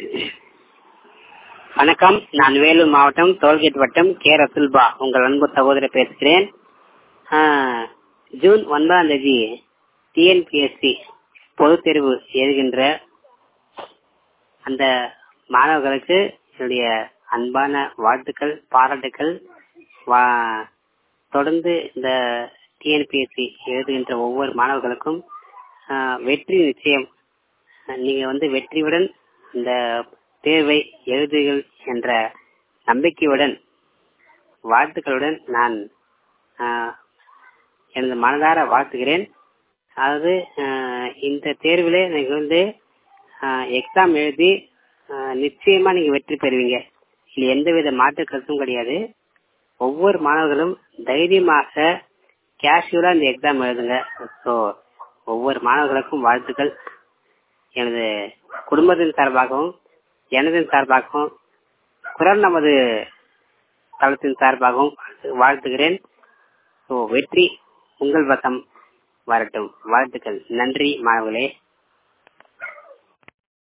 வணக்கம் நான் வேலூர் மாவட்டம் டோல்கேட் வட்டம் கே ரசுல்பா உங்கள் அன்பு சகோதரர் பேசுகிறேன் ஆஹ், ஜூன் ஒன்பதாம் தேதி டிஎன்பிஎஸ்சி பொதுத் தேர்வு எழுதுகின்ற அந்த மாணவர்களுக்கு என்னுடைய அன்பான வாழ்த்துக்கள் பாராட்டுக்கள் வா- தொடர்ந்து இந்த டிஎன்பிஎஸ்சி எழுதுகின்ற ஒவ்வொரு மாணவர்களுக்கும் ஆஹ், வெற்றி நிச்சயம் நீங்க வந்து வெற்றியுடன் இந்த தேர்வை எழுதுகள் என்ற நம்பிக்கையுடன் வாழ்த்துக்களுடன் நான் ஆஹ், எனது மனதார வாழ்த்துகிறேன் அதாவது ஆஹ், இந்த தேர்விலே நீங்க வந்து எக்ஸாம் எழுதி ஆஹ், நிச்சயமா நீங்க வெற்றி பெறுவீங்க இது எந்தவித மாற்று கருத்தும் கிடையாது ஒவ்வொரு மாணவர்களும் தைரியமாக கேஷுவலா இந்த எக்ஸாம் எழுதுங்க ஸோ ஒவ்வொரு மாணவர்களுக்கும் வாழ்த்துக்கள் எனது குடும்பத்தின் சார்பாகவும் எனது சார்பாகவும் குரல் நமது தளத்தின் சார்பாகவும் வாழ்த்து- வாழ்த்துகிறேன் ஸோ வெற்றி உங்கள் வசம் வரட்டும் வாழ்த்துக்கள் நன்றி மாணவர்களே